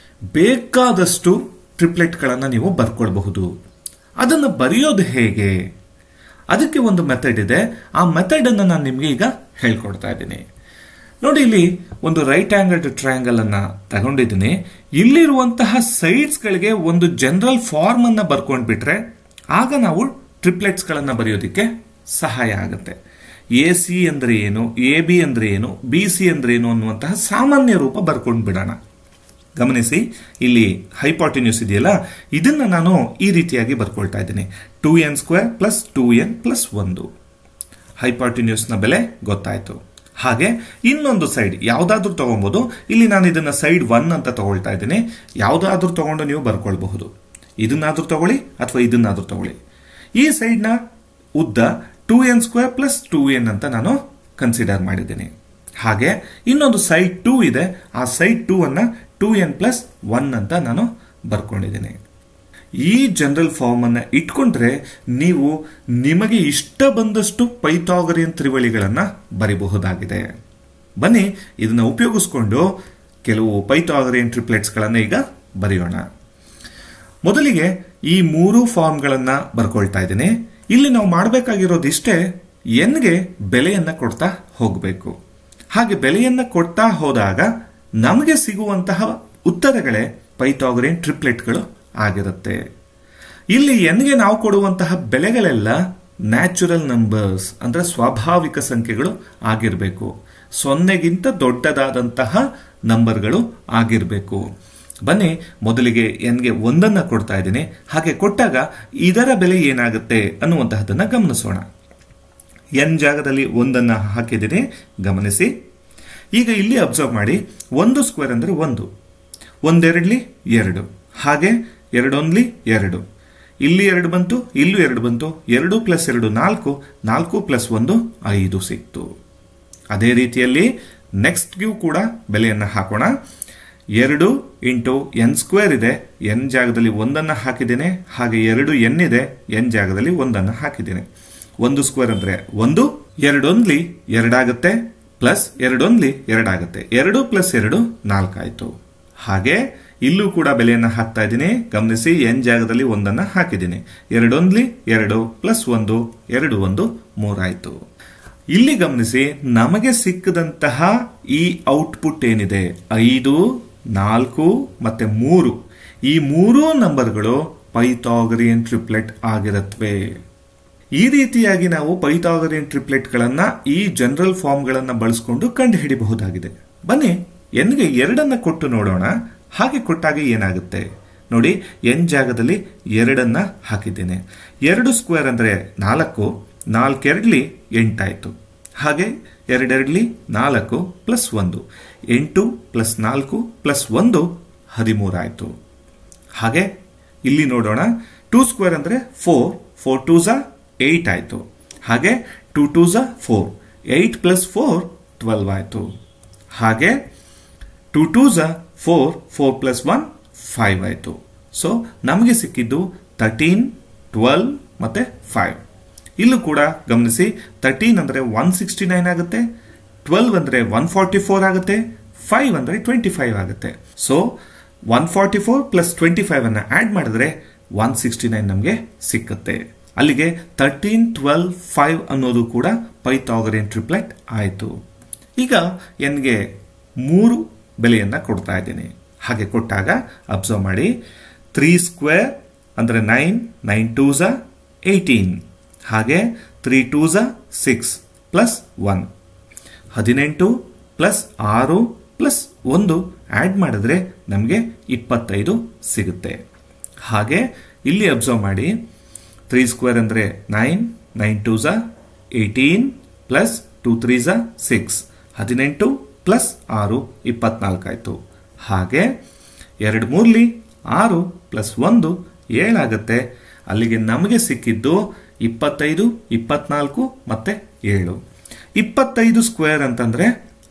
ಬೇಕಾದಷ್ಟು ಟ್ರಿಪ್ಲೆಟ್ಗಳನ್ನು ನೀವು ಬರ್ಕೊಳ್ಬಹುದು ಅದನ್ನು ಬರೆಯೋದು ಹೇಗೆ ಅದಕ್ಕೆ ಒಂದು ಮೆಥಡ್ ಇದೆ ಆ ಮೆಥಡ್ ಅನ್ನು ನಾನು ನಿಮಗೆ ಈಗ ಹೇಳ್ಕೊಡ್ತಾ ಇದ್ದೀನಿ ನೋಡಿ ಇಲ್ಲಿ ಒಂದು ರೈಟ್ ಆಂಗಲ್ಡ್ ಟ್ರಯಾಂಗಲ್ ಅನ್ನ ತಗೊಂಡಿದ್ದೀನಿ ಇಲ್ಲಿರುವಂತಹ ಸೈಡ್ಸ್ ಗಳಿಗೆ ಒಂದು ಜನರಲ್ ಫಾರ್ಮ್ ಅನ್ನ ಬರ್ಕೊಂಡ್ಬಿಟ್ರೆ ಆಗ ನಾವು ಟ್ರಿಪ್ಲೆಟ್ಸ್ ಗಳನ್ನ ಬರೆಯೋದಕ್ಕೆ ಸಹಾಯ ಆಗುತ್ತೆ ಎ ಸಿ ಅಂದ್ರೆ ಏನು ಎ ಬಿ ಅಂದ್ರೆ ಏನು ಬಿ ಸಿ ಅಂದ್ರೆ ಏನು ಅನ್ನುವಂತಹ ಸಾಮಾನ್ಯ ರೂಪ ಬರ್ಕೊಂಡು ಬಿಡೋಣ ಗಮನಿಸಿ ಇಲ್ಲಿ ಹೈಪಾಟಿನ್ಯೂಸ್ ಇದೆಯಲ್ಲ ಇದನ್ನ ನಾನು ಈ ರೀತಿಯಾಗಿ ಬರ್ಕೊಳ್ತಾ ಇದ್ದೀನಿ two N square plus two N plus ಒಂದು ಹೈಪಾಟಿನ್ಯೂಸ್ನ ಬೆಲೆ ಗೊತ್ತಾಯ್ತು ಹಾಗೆ ಇನ್ನೊಂದು ಸೈಡ್ ಯಾವುದಾದ್ರೂ ತಗೊಬಹುದು ಇಲ್ಲಿ ನಾನು ಇದನ್ನ ಸೈಡ್ ಒನ್ ಅಂತ ತಗೊಳ್ತಾ ಇದ್ದೀನಿ ಯಾವುದಾದ್ರೂ ತಗೊಂಡು ನೀವು ಬರ್ಕೊಳ್ಬಹುದು ಇದನ್ನಾದ್ರೂ ತಗೊಳ್ಳಿ ಅಥವಾ ಇದನ್ನಾದ್ರೂ ತಗೊಳ್ಳಿ ಈ ಸೈಡ್ನ ಉದ್ದ two N square plus two N ಅಂತ ನಾನು ಕನ್ಸಿಡರ್ ಮಾಡಿದ್ದೀನಿ ಹಾಗೆ ಇನ್ನೊಂದು ಸೈಡ್ ಟೂ ಇದೆ ಆ ಸೈಡ್ ಟೂ ಅನ್ನ ಟೂ ಎನ್ ಪ್ಲಸ್ ಒನ್ ಅಂತ ನಾನು ಬರ್ಕೊಂಡಿದ್ದೀನಿ ಈ ಜನರಲ್ ಫಾರ್ಮ್ ಅನ್ನ ಇಟ್ಕೊಂಡ್ರೆ ನೀವು ನಿಮಗೆ ಇಷ್ಟ ಬಂದಷ್ಟು ಪೈಥಾಗರಿಯನ್ ತ್ರಿವಳಿಗಳನ್ನ ಬರಿಬಹುದಾಗಿದೆ ಬನ್ನಿ ಇದನ್ನ ಉಪಯೋಗಿಸ್ಕೊಂಡು ಕೆಲವು ಪೈಥಾಗರಿಯನ್ ಟ್ರಿಪ್ಲೆಟ್ಸ್ ಗಳನ್ನ ಈಗ ಬರೆಯೋಣ ಮೊದಲಿಗೆ ಈ ಮೂರು ಫಾರ್ಮ್ಗಳನ್ನ ಬರ್ಕೊಳ್ತಾ ಇದ್ದೀನಿ ಇಲ್ಲಿ ನಾವು ಮಾಡಬೇಕಾಗಿರೋದು ಇಷ್ಟೇ ಎನ್ಗೆ ಬೆಲೆಯನ್ನ ಕೊಡ್ತಾ ಹೋಗಬೇಕು ಹಾಗೆ ಬೆಲೆಯನ್ನ ಕೊಡ್ತಾ ಹೋದಾಗ ನಮಗೆ ಸಿಗುವಂತಹ ಉತ್ತರಗಳೇ ಪೈಥಾಗರಿಯನ್ ಟ್ರಿಪ್ಲೆಟ್ಗಳು ಆಗಿರುತ್ತೆ ಇಲ್ಲಿ ಎನ್ಗೆ ನಾವು ಕೊಡುವಂತಹ ಬೆಲೆಗಳೆಲ್ಲ ನ್ಯಾಚುರಲ್ ನಂಬರ್ಸ್ ಅಂದ್ರೆ ಸ್ವಾಭಾವಿಕ ಸಂಖ್ಯೆಗಳು ಆಗಿರಬೇಕು ಸೊನ್ನೆಗಿಂತ ದೊಡ್ಡದಾದಂತಹ ನಂಬರ್ಗಳು ಆಗಿರಬೇಕು ಬನ್ನಿ ಮೊದಲಿಗೆ ಎನ್ಗೆ ಒಂದನ್ನ ಕೊಡ್ತಾ ಇದ್ದೀನಿ ಹಾಗೆ ಕೊಟ್ಟಾಗ ಇದರ ಬೆಲೆ ಏನಾಗುತ್ತೆ ಅನ್ನುವಂತಹದನ್ನ ಗಮನಿಸೋಣ ಎನ್ ಜಾಗದಲ್ಲಿ ಒಂದನ್ನ ಹಾಕಿದ್ದೀನಿ ಗಮನಿಸಿ ಈಗ ಇಲ್ಲಿ ಅಬ್ಸರ್ವ್ ಮಾಡಿ ಒಂದು ಸ್ಕ್ವೇರ್ ಅಂದ್ರೆ ಒಂದು ಒಂದೆರಡ್ಲಿ ಎರಡು ಹಾಗೆ ಎರಡೊಂದ್ಲಿ ಎರಡು ಇಲ್ಲಿ ಎರಡು ಬಂತು ಇಲ್ಲೂ ಎರಡು ಬಂತು ಎರಡು ಪ್ಲಸ್ ಎರಡು ನಾಲ್ಕು ನಾಲ್ಕು ಪ್ಲಸ್ ಒಂದು ಐದು ಸಿಕ್ತು ಅದೇ ರೀತಿಯಲ್ಲಿ ನೆಕ್ಸ್ಟ್ಗೂ ಕೂಡ ಬೆಲೆಯನ್ನು ಹಾಕೋಣ ಎರಡು ಇಂಟು ಎನ್ ಸ್ಕ್ವೇರ್ ಇದೆ ಎನ್ ಜಾಗದಲ್ಲಿ ಒಂದನ್ನು ಹಾಕಿದ್ದೇನೆ ಹಾಗೆ ಎರಡು ಎನ್ ಇದೆ ಎನ್ ಜಾಗದಲ್ಲಿ ಒಂದನ್ನು ಹಾಕಿದ್ದೇನೆ ಒಂದು ಸ್ಕ್ವೇರ್ ಅಂದ್ರೆ ಒಂದು ಎರಡೊಂದ್ಲಿ ಎರಡಾಗುತ್ತೆ ಪ್ಲಸ್ ಎರಡೊಂದ್ಲಿ ಎರಡಾಗುತ್ತೆ ಎರಡು ಪ್ಲಸ್ ಎರಡು ನಾಲ್ಕಾಯ್ತು ಹಾಗೆ ಇಲ್ಲೂ ಕೂಡ ಬೆಲೆಯನ್ನು ಹಾಕ್ತಾ ಇದ್ದೀನಿ ಗಮನಿಸಿ ಎನ್ ಜಾಗದಲ್ಲಿ ಒಂದನ್ನ ಹಾಕಿದ್ದೀನಿ ಎರಡೊಂದ್ಲಿ ಎರಡು ಪ್ಲಸ್ ಒಂದು ಎರಡು ಒಂದು ಮೂರಾಯ್ತು ಇಲ್ಲಿ ಗಮನಿಸಿ ನಮಗೆ ಸಿಕ್ಕದಂತಹ ಈ ಔಟ್ಪುಟ್ ಏನಿದೆ ಐದು ನಾಲ್ಕು ಮತ್ತೆ ಮೂರು ಈ ಮೂರೂ ನಂಬರ್ಗಳು ಪೈಥಾಗರಿಯನ್ ಟ್ರಿಪ್ಲೆಟ್ ಆಗಿರತ್ವೆ ಈ ರೀತಿಯಾಗಿ ನಾವು ಪೈಥಾಗರಿಯನ್ ಟ್ರಿಪ್ಲೆಟ್ಗಳನ್ನ ಈ ಜನರಲ್ ಫಾರ್ಮ್ಗಳನ್ನ ಬಳಸಿಕೊಂಡು ಕಂಡುಹಿಡಿಯಬಹುದಾಗಿದೆ ಬನ್ನಿ ಎನ್ಗೆ ಎರಡನ್ನ ಕೊಟ್ಟು ನೋಡೋಣ ಹಾಗೆ ಕೊಟ್ಟಾಗ ಏನಾಗುತ್ತೆ ನೋಡಿ ಎನ್ ಜಾಗದಲ್ಲಿ ಎರಡನ್ನ ಹಾಕಿದ್ದೇನೆ ಎರಡು ಸ್ಕ್ವೇರ್ ಅಂದ್ರೆ ನಾಲ್ಕು ನಾಲ್ಕೆರಡ್ಲಿ ಎಂಟಾಯ್ತು ಹಾಗೆ ಎರಡೆರಡ್ಲಿ ನಾಲ್ಕು ಪ್ಲಸ್ ಒಂದು ಎಂಟು ಪ್ಲಸ್ ನಾಲ್ಕು ಪ್ಲಸ್ ಒಂದು ಹದಿಮೂರಾಯ್ತು ಹಾಗೆ ಇಲ್ಲಿ ನೋಡೋಣ ಟೂ ಸ್ಕ್ವೇರ್ ಅಂದ್ರೆ ಫೋರ್ ಫೋರ್ ಟೂ ಝಾ ಏಟ್ ಆಯ್ತು ಹಾಗೆ ಟೂ ಟೂ ಝಾ four eight plus four twelve ಆಯ್ತು ಹಾಗೆ ಟೂ ಟೂ ಝಾ four four plus one five ಆಯಿತು ಸೊ ನಮಗೆ ಸಿಕ್ಕಿದ್ದು ತರ್ಟೀನ್ ಟ್ವೆಲ್ ಮತ್ತೆ ಫೈವ್ ಇಲ್ಲೂ ಕೂಡ ಗಮನಿಸಿ ತರ್ಟೀನ್ ಅಂದರೆ ಒನ್ ಸಿಕ್ಸ್ಟಿ ನೈನ್ ಆಗುತ್ತೆ ಟ್ವೆಲ್ವ್ ಅಂದರೆ ಒನ್ ಫಾರ್ಟಿ ಫೋರ್ ಆಗುತ್ತೆ ಫೈವ್ ಅಂದರೆ ಟ್ವೆಂಟಿ ಫೈವ್ ಆಗುತ್ತೆ so one forty four plus twenty five ಅನ್ನು ಆಡ್ ಮಾಡಿದ್ರೆ ಒನ್ ಸಿಕ್ಸ್ಟಿ ನೈನ್ ನಮಗೆ ಸಿಕ್ಕುತ್ತೆ ಅಲ್ಲಿಗೆ ತರ್ಟೀನ್ ಟ್ವೆಲ್ ಫೈವ್ ಅನ್ನೋದು ಕೂಡ ಪೈಥಾಗರಿಯನ್ ಟ್ರಿಪ್ಲೆಟ್ ಆಯಿತು ಈಗ ಎನ್ಗೆ ಮೂರು ಬೆಲೆಯನ್ನ ಕೊಡ್ತಾ ಇದ್ದೀನಿ ಹಾಗೆ ಕೊಟ್ಟಾಗ ಅಬ್ಸರ್ವ್ ಮಾಡಿ ತ್ರೀ ಸ್ಕ್ವೇರ್ ಅಂದರೆ ನೈನ್ ನೈನ್ ಟೂ ಝಾ ಏಯ್ಟೀನ್ ಹಾಗೆ ತ್ರೀ ಟೂ ಝಾ ಸಿಕ್ಸ್ ಪ್ಲಸ್ ಒನ್ ಹದಿನೆಂಟು ಪ್ಲಸ್ ಆರು ಪ್ಲಸ್ ಒಂದು ಆಡ್ ಮಾಡಿದ್ರೆ ನಮಗೆ ಇಪ್ಪತ್ತೈದು ಸಿಗುತ್ತೆ ಹಾಗೆ ಇಲ್ಲಿ ಅಬ್ಸರ್ವ್ ಮಾಡಿ ತ್ರೀ ಸ್ಕ್ವೇರ್ ಅಂದರೆ ನೈನ್ ನೈನ್ ಟೂ ಝಾ ಏಯ್ಟೀನ್ ಪ್ಲಸ್ ಟೂ ತ್ರೀ ಝಾ ಸಿಕ್ಸ್ ಹದಿನೆಂಟು ಪ್ಲಸ್ ಆರು ಇಪ್ಪತ್ನಾಲ್ಕಾಯ್ತು ಹಾಗೆ ಎರಡು ಮೂರ್ಲಿ ಆರು ಪ್ಲಸ್ ಒಂದು ಏಳಾಗುತ್ತೆ ಅಲ್ಲಿಗೆ ನಮಗೆ ಸಿಕ್ಕಿದ್ದು ಇಪ್ಪತ್ತೈದು ಇಪ್ಪತ್ನಾಲ್ಕು ಮತ್ತೆ ಏಳು ಇಪ್ಪತ್ತೈದು ಸ್ಕ್ವೇರ್ ಅಂತಂದ್ರೆ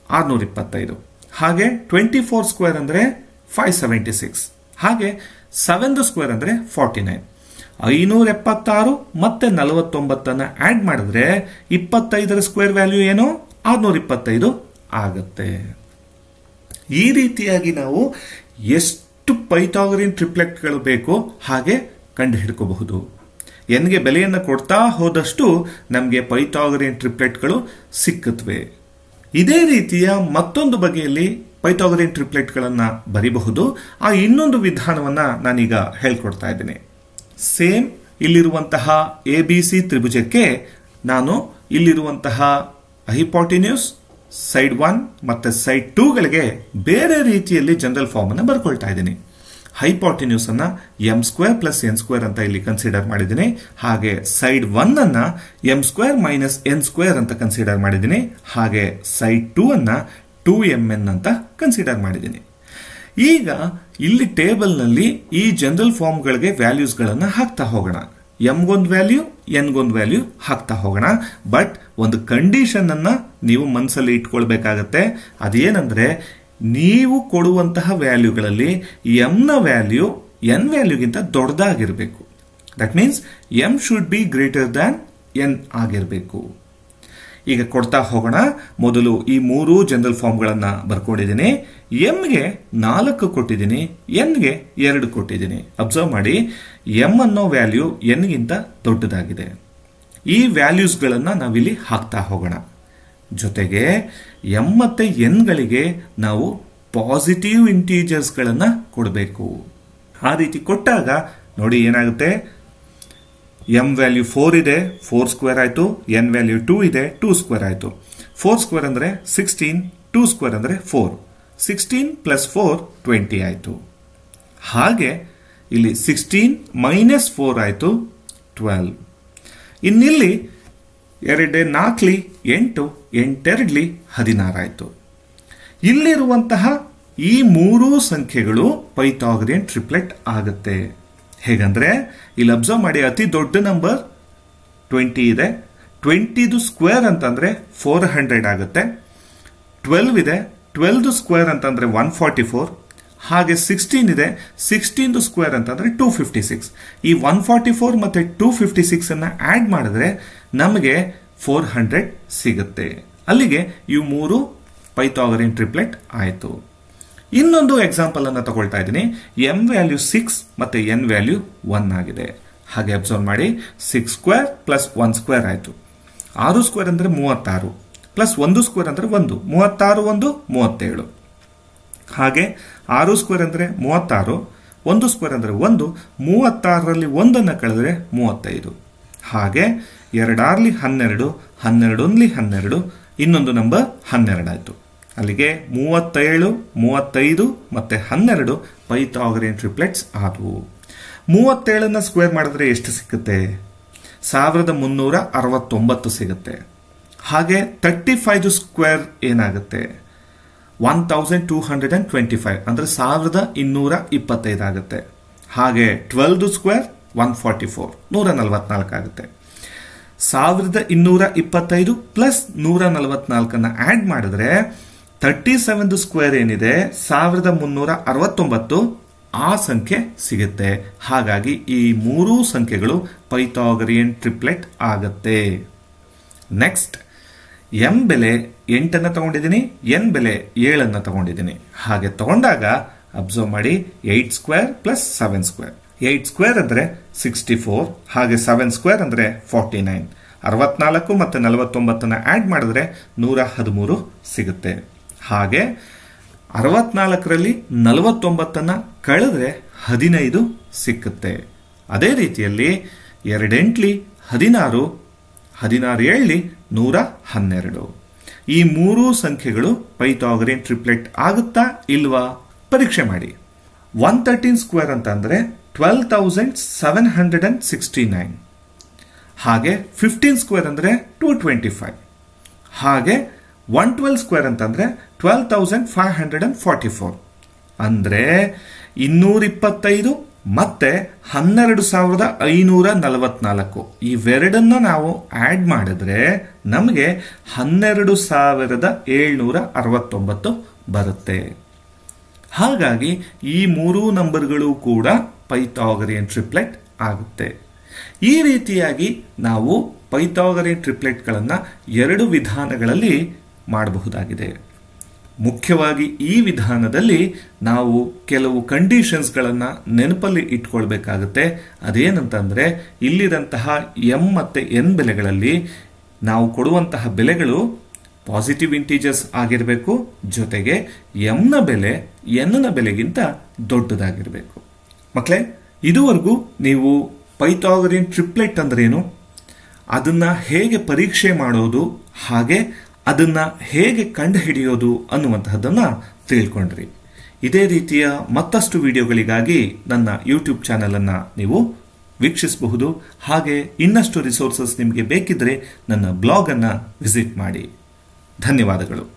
ಆರ್ನೂರ ಇಪ್ಪತ್ತೈದು ಹಾಗೆ ಟ್ವೆಂಟಿ ಫೋರ್ ಸ್ಕ್ವೇರ್ ಅಂದರೆ ಫೈವ್ ಸೆವೆಂಟಿ ಸಿಕ್ಸ್ ಹಾಗೆ ಸೆವೆನ್ದು ಸ್ಕ್ವೇರ್ ಅಂದರೆ ಫಾರ್ಟಿ ನೈನ್ ಐನೂರ ಎಪ್ಪತ್ತಾರು ಮತ್ತೆ ನಲವತ್ತೊಂಬತ್ತನ್ನ ಆಡ್ ಮಾಡಿದ್ರೆ ಇಪ್ಪತ್ತೈದರ ಸ್ಕ್ವೇರ್ ವ್ಯಾಲ್ಯೂ ಏನು ಆರ್ನೂರ ಇಪ್ಪತ್ತೈದು ಆಗುತ್ತೆ ಈ ರೀತಿಯಾಗಿ ನಾವು ಎಷ್ಟು ಪೈಥಾಗರಿನ್ ಟ್ರಿಪ್ಲೆಟ್ಗಳು ಬೇಕು ಹಾಗೆ ಕಂಡು ಹಿಡ್ಕೋಬಹುದು ಎನ್ಗೆ ಬೆಲೆಯನ್ನು ಕೊಡ್ತಾ ಹೋದಷ್ಟು ನಮಗೆ ಪೈಥಾಗರಿನ್ ಟ್ರಿಪ್ಲೆಟ್ಗಳು ಸಿಕ್ಕತ್ವೆ ಇದೇ ರೀತಿಯ ಮತ್ತೊಂದು ಬಗೆಯಲ್ಲಿ ಪೈಥಾಗರಿನ್ ಟ್ರಿಪ್ಲೆಟ್ಗಳನ್ನು ಬರಿಬಹುದು ಆ ಇನ್ನೊಂದು ವಿಧಾನವನ್ನ ನಾನೀಗ ಹೇಳ್ಕೊಡ್ತಾ ಇದ್ದೇನೆ ಸೇಮ್ ಇಲ್ಲಿರುವಂತಹ ಎ ಬಿ ಸಿ ತ್ರಿಭುಜಕ್ಕೆ ನಾನು ಇಲ್ಲಿರುವಂತಹ ಹೈಪಾಟಿನ್ಯೂಸ್ ಸೈಡ್ ಒನ್ ಮತ್ತೆ ಸೈಡ್ ಟೂಗಳಿಗೆ ಬೇರೆ ರೀತಿಯಲ್ಲಿ ಜನರಲ್ ಫಾರ್ಮ್ ಅನ್ನು ಬರ್ಕೊಳ್ತಾ ಇದ್ದೀನಿ ಹೈಪಾಟಿನ್ಯೂಸ್ ಅನ್ನ M square plus N square ಅಂತ ಇಲ್ಲಿ ಕನ್ಸಿಡರ್ ಮಾಡಿದ್ದೀನಿ ಹಾಗೆ ಸೈಡ್ ಒನ್ ಅನ್ನ M square minus N square ಅಂತ ಕನ್ಸಿಡರ್ ಮಾಡಿದ್ದೀನಿ ಹಾಗೆ ಸೈಡ್ ಟೂ ಅನ್ನ ಟೂ ಎಂ ಎನ್ ಅಂತ ಕನ್ಸಿಡರ್ ಮಾಡಿದ್ದೀನಿ ಈಗ ಇಲ್ಲಿ ಟೇಬಲ್ನಲ್ಲಿ ಈ ಜನರಲ್ ಫಾರ್ಮ್ಗಳಿಗೆ ವ್ಯಾಲ್ಯೂಸ್ಗಳನ್ನು ಹಾಕ್ತಾ ಹೋಗೋಣ ಎಂಗೊಂದು ವ್ಯಾಲ್ಯೂ ಎನ್ಗೊಂದು ವ್ಯಾಲ್ಯೂ ಹಾಕ್ತಾ ಹೋಗೋಣ ಬಟ್ ಒಂದು ಕಂಡೀಷನ್ ಅನ್ನ ನೀವು ಮನಸ್ಸಲ್ಲಿ ಇಟ್ಕೊಳ್ಬೇಕಾಗತ್ತೆ ಅದೇನಂದ್ರೆ ನೀವು ಕೊಡುವಂತಹ ವ್ಯಾಲ್ಯೂಗಳಲ್ಲಿ ಎಂನ ವ್ಯಾಲ್ಯೂ ಎನ್ ವ್ಯಾಲ್ಯೂಗಿಂತ ದೊಡ್ಡದಾಗಿರಬೇಕು that means M should be greater than N ಆಗಿರಬೇಕು ಈಗ ಕೊಡ್ತಾ ಹೋಗೋಣ ಮೊದಲು ಈ ಮೂರು ಜನರಲ್ ಫಾರ್ಮ್ಗಳನ್ನ ಬರ್ಕೊಂಡಿದ್ದೀನಿ ಎಂಗೆ ನಾಲ್ಕು ಕೊಟ್ಟಿದ್ದೀನಿ ಎನ್ಗೆ ಎರಡು ಕೊಟ್ಟಿದ್ದೀನಿ ಅಬ್ಸರ್ವ್ ಮಾಡಿ ಎಂ ಅನ್ನೋ ವ್ಯಾಲ್ಯೂ ಎನ್ಗಿಂತ ದೊಡ್ಡದಾಗಿದೆ ಈ ವ್ಯಾಲ್ಯೂಸ್ಗಳನ್ನ ನಾವಿಲ್ಲಿ ಹಾಕ್ತಾ ಹೋಗೋಣ ಜೊತೆಗೆ ಎಂ ಮತ್ತೆ ಎನ್ಗಳಿಗೆ ನಾವು ಪಾಸಿಟಿವ್ ಇಂಟೀಜರ್ಸ್ಗಳನ್ನ ಕೊಡಬೇಕು ಆ ರೀತಿ ಕೊಟ್ಟಾಗ ನೋಡಿ ಏನಾಗುತ್ತೆ ಎಂ ವ್ಯಾಲ್ಯೂ ಫೋರ್ ಇದೆ ಫೋರ್ ಸ್ಕ್ವೇರ್ ಆಯಿತು ಎನ್ ವ್ಯಾಲ್ಯೂ ಟೂ ಇದೆ ಟೂ ಸ್ಕ್ವೇರ್ ಆಯಿತು ಫೋರ್ ಸ್ಕ್ವೇರ್ ಅಂದರೆ ಸಿಕ್ಸ್ಟೀನ್ ಟೂ ಸ್ಕ್ವೇರ್ ಅಂದರೆ four sixteen plus four twenty ಆಯಿತು ಹಾಗೆ ಇಲ್ಲಿ ಸಿಕ್ಸ್ಟೀನ್ ಮೈನಸ್ ಫೋರ್ ಆಯಿತು ಟ್ವೆಲ್ವ್ ಇನ್ನಿಲ್ಲಿ ಎರಡೇ ನಾಲ್ಕಲಿ ಎಂಟು ಎಂಟೆರಡ್ಲಿ ಹದಿನಾರಾಯಿತು ಇಲ್ಲಿರುವಂತಹ ಈ ಮೂರೂ ಸಂಖ್ಯೆಗಳು ಪೈಥಾಗರಿಯನ್ ಟ್ರಿಪ್ಲೆಟ್ ಆಗುತ್ತೆ ಹೇಗಂದ್ರೆ ಇಲ್ಲಿ ಅಬ್ಸರ್ವ್ ಮಾಡಿ ಅತಿ ದೊಡ್ಡ ನಂಬರ್ ಟ್ವೆಂಟಿ ಇದೆ ಟ್ವೆಂಟಿದು ಸ್ಕ್ವೇರ್ ಅಂತಂದ್ರೆ ಫೋರ್ ಹಂಡ್ರೆಡ್ ಆಗುತ್ತೆ ಟ್ವೆಲ್ವ್ ಇದೆ ಟ್ವೆಲ್ದು ಸ್ಕ್ವೇರ್ ಅಂತಂದ್ರೆ ಒನ್ ಫಾರ್ಟಿ ಫೋರ್ ಹಾಗೆ ಸಿಕ್ಸ್ಟೀನ್ ಇದೆ ಸಿಕ್ಸ್ಟೀನ್ದು ಸ್ಕ್ವೇರ್ ಅಂತಂದ್ರೆ ಟೂ ಫಿಫ್ಟಿ ಸಿಕ್ಸ್ ಈ ಒನ್ ಫಾರ್ಟಿ ಫೋರ್ ಮತ್ತೆ ಟೂ ಫಿಫ್ಟಿ ಸಿಕ್ಸ್ ಅನ್ನ ಆಡ್ ಮಾಡಿದ್ರೆ ನಮಗೆ ಫೋರ್ ಹಂಡ್ರೆಡ್ ಸಿಗುತ್ತೆ ಅಲ್ಲಿಗೆ ಇವು ಮೂರು ಪೈಥಾಗರಿನ್ ಟ್ರಿಪ್ಲೆಟ್ ಆಯಿತು ಇನ್ನೊಂದು ಎಕ್ಸಾಂಪಲ್ ಅನ್ನ ತಗೊಳ್ತಾ ಇದ್ದೀನಿ ಎಂ ವ್ಯಾಲ್ಯೂ ಸಿಕ್ಸ್ ಮತ್ತೆ ಎನ್ ವ್ಯಾಲ್ಯೂ ಒನ್ ಆಗಿದೆ ಹಾಗೆ ಅಬ್ಸರ್ವ್ ಮಾಡಿ six square plus one square ಆಯಿತು ಆರು ಸ್ಕ್ವೇರ್ ಅಂದ್ರೆ ಮೂವತ್ತಾರು ಪ್ಲಸ್ ಒಂದು ಸ್ಕ್ವೇರ್ ಅಂದ್ರೆ ಒಂದು ಮೂವತ್ತಾರು ಒಂದು ಮೂವತ್ತೇಳು ಹಾಗೆ ಆರು ಸ್ಕ್ವೇರ್ ಅಂದ್ರೆ ಮೂವತ್ತಾರು ಒಂದು ಸ್ಕ್ವೇರ್ ಅಂದ್ರೆ ಒಂದು ಮೂವತ್ತಾರರಲ್ಲಿ ಒಂದನ್ನು ಕಳೆದ್ರೆ ಮೂವತ್ತೈದು ಹಾಗೆ ಎರಡಾರ್ಲಿ ಹನ್ನೆರಡು ಹನ್ನೆರಡೊಂದ್ಲಿ ಹನ್ನೆರಡು ಇನ್ನೊಂದು ನಂಬರ್ ಹನ್ನೆರಡಾಯ್ತು ಅಲ್ಲಿಗೆ ಮೂವತ್ತೇಳು ಮೂವತ್ತೈದು ಮತ್ತೆ ಹನ್ನೆರಡು ಪೈಥಾಗರಿಯನ್ ಟ್ರಿಪ್ಲೆಟ್ಸ್ ಆದವು ಮೂವತ್ತೇಳನ್ನ ಸ್ಕ್ವೇರ್ ಮಾಡಿದ್ರೆ ಎಷ್ಟು ಸಿಕ್ಕುತ್ತೆ ಸಾವಿರದ ಮುನ್ನೂರ ಅರವತ್ತೊಂಬತ್ತು ಸಿಗುತ್ತೆ ಹಾಗೆ ತರ್ಟಿ ಫೈವ್ ಸ್ಕ್ವೇರ್ ಏನಾಗುತ್ತೆ one thousand two hundred and twenty five ಅಂದ್ರೆ ಸಾವಿರದ ಇನ್ನೂರ ಇಪ್ಪತ್ತೈದು ಆಗುತ್ತೆ ಹಾಗೆ ಟ್ವೆಲ್ದು ಸ್ಕ್ವೇರ್ ಒನ್ ಫಾರ್ಟಿ ಫೋರ್ ನೂರ ನಲವತ್ನಾಲ್ಕು ಆಗುತ್ತೆ ಸಾವಿರದ ಇನ್ನೂರ ಇಪ್ಪತ್ತೈದು ಪ್ಲಸ್ ನೂರ ನಲವತ್ನಾಲ್ಕನ್ನ ಆಡ್ ಮಾಡಿದ್ರೆ ತರ್ಟಿ ಸೆವೆನ್ ಸ್ಕ್ವೇರ್ ಏನಿದೆ ಸಾವಿರದ ಮುನ್ನೂರ ಅರವತ್ತೊಂಬತ್ತು ಆ ಸಂಖ್ಯೆ ಸಿಗುತ್ತೆ ಹಾಗಾಗಿ ಈ ಮೂರೂ ಸಂಖ್ಯೆಗಳು ಪೈಥಾಗರಿಯನ್ ಟ್ರಿಪ್ಲೆಟ್ ಆಗತ್ತೆ ನೆಕ್ಸ್ಟ್ ಎಂ ಬೆಲೆ ಎಂಟನ್ನು ತಗೊಂಡಿದ್ದೀನಿ ಎನ್ ಬೆಲೆ ಏಳನ್ನು ತಗೊಂಡಿದ್ದೀನಿ ಹಾಗೆ ತಗೊಂಡಾಗ ಅಬ್ಸರ್ವ್ ಮಾಡಿ eight square plus seven square eight square ಅಂದ್ರೆ ಸಿಕ್ಸ್ಟಿ ಫೋರ್ ಹಾಗೆ ಸೆವೆನ್ ಸ್ಕ್ವೇರ್ ಅಂದ್ರೆ ಫಾರ್ಟಿ ನೈನ್ ಅರವತ್ನಾಲ್ಕು ಮತ್ತು ನಲವತ್ತೊಂಬತ್ತನ್ನ ಆಡ್ ಮಾಡಿದ್ರೆ ನೂರ ಹದಿಮೂರು ಸಿಗುತ್ತೆ ಹಾಗೆ ಅರವತ್ನಾಲ್ಕರಲ್ಲಿ ನಲವತ್ತೊಂಬತ್ತನ್ನ ಕಳೆದ್ರೆ ಹದಿನೈದು ಸಿಕ್ಕುತ್ತೆ ಅದೇ ರೀತಿಯಲ್ಲಿ ಎರಡೆಂಟ್ಲಿ ಹದಿನಾರು ಹದಿನಾರು ಏಳ್ಲಿ ನೂರ ಹನ್ನೆರಡು ಈ ಮೂರೂ ಸಂಖ್ಯೆಗಳು ಪೈಥಾಗರಿನ್ ಟ್ರಿಪ್ಲೆಟ್ ಆಗುತ್ತಾ ಇಲ್ವಾ ಪರೀಕ್ಷೆ ಮಾಡಿ ಒನ್ ತರ್ಟೀನ್ ಸ್ಕ್ವೇರ್ ಅಂತ ಅಂದ್ರೆ twelve thousand seven hundred and sixty nine ಹಾಗೆ ಫಿಫ್ಟೀನ್ ಸ್ಕ್ವೇರ್ ಅಂದ್ರೆ ಟೂ ಟ್ವೆಂಟಿ ಫೈವ್ ಹಾಗೆ ಒನ್ ಟ್ವೆಲ್ ಸ್ಕ್ವೇರ್ ಅಂತಂದ್ರೆ twelve thousand five hundred and forty four ಅಂದ್ರೆ ಇನ್ನೂರ ಇಪ್ಪತ್ತೈದು ಮತ್ತೆ ಹನ್ನೆರಡು ಸಾವಿರದ ಐನೂರ ನಲವತ್ನಾಲ್ಕು ಇವೆರಡನ್ನ ನಾವು ಆಡ್ ಮಾಡಿದ್ರೆ ನಮಗೆ ಹನ್ನೆರಡು ಸಾವಿರದ ಏಳ್ನೂರ ಅರವತ್ತೊಂಬತ್ತು ಬರುತ್ತೆ ಹಾಗಾಗಿ ಈ ಮೂರೂ ನಂಬರ್ಗಳು ಕೂಡ ಪೈಥಾಗರಿಯನ್ ಟ್ರಿಪ್ಲೆಟ್ ಆಗುತ್ತೆ ಈ ರೀತಿಯಾಗಿ ನಾವು ಪೈಥಾಗರಿಯನ್ ಟ್ರಿಪ್ಲೆಟ್ಗಳನ್ನು ಎರಡು ವಿಧಾನಗಳಲ್ಲಿ ಮಾಡಬಹುದಾಗಿದೆ ಮುಖ್ಯವಾಗಿ ಈ ವಿಧಾನದಲ್ಲಿ ನಾವು ಕೆಲವು ಕಂಡೀಷನ್ಸ್ಗಳನ್ನು ನೆನಪಲ್ಲಿ ಇಟ್ಕೊಳ್ಬೇಕಾಗುತ್ತೆ ಅದೇನಂತಂದ್ರೆ ಇಲ್ಲಿರಂತಹ ಎಂ ಮತ್ತೆ ಎನ್ ಬೆಲೆಗಳಲ್ಲಿ ನಾವು ಕೊಡುವಂತಹ ಬೆಲೆಗಳು ಪಾಸಿಟಿವ್ ಇಂಟೀಜರ್ಸ್ ಆಗಿರಬೇಕು ಜೊತೆಗೆ ಎಂನ ಬೆಲೆ ಎನ್ನ ಬೆಲೆಗಿಂತ ದೊಡ್ಡದಾಗಿರಬೇಕು ಮಕ್ಕಳೇ ಇದುವರೆಗೂ ನೀವು ಪೈಥಾಗರಿಯನ್ ಟ್ರಿಪ್ಲೆಟ್ ಅಂದ್ರೇನು ಅದನ್ನ ಹೇಗೆ ಪರೀಕ್ಷೆ ಮಾಡೋದು ಹಾಗೆ ಅದನ್ನ ಹೇಗೆ ಕಂಡುಹಿಡಿಯೋದು ಅನ್ನುವಂತಹದ್ದನ್ನ ತಿಳ್ಕೊಂಡ್ರಿ ಇದೇ ರೀತಿಯ ಮತ್ತಷ್ಟು ವಿಡಿಯೋಗಳಿಗಾಗಿ ನನ್ನ ಯೂಟ್ಯೂಬ್ ಚಾನೆಲ್ ಅನ್ನ ನೀವು ವೀಕ್ಷಿಸಬಹುದು ಹಾಗೆ ಇನ್ನಷ್ಟು ರಿಸೋರ್ಸಸ್ ನಿಮಗೆ ಬೇಕಿದ್ರೆ ನನ್ನ ಬ್ಲಾಗ್ ಅನ್ನ ವಿಸಿಟ್ ಮಾಡಿ ಧನ್ಯವಾದಗಳು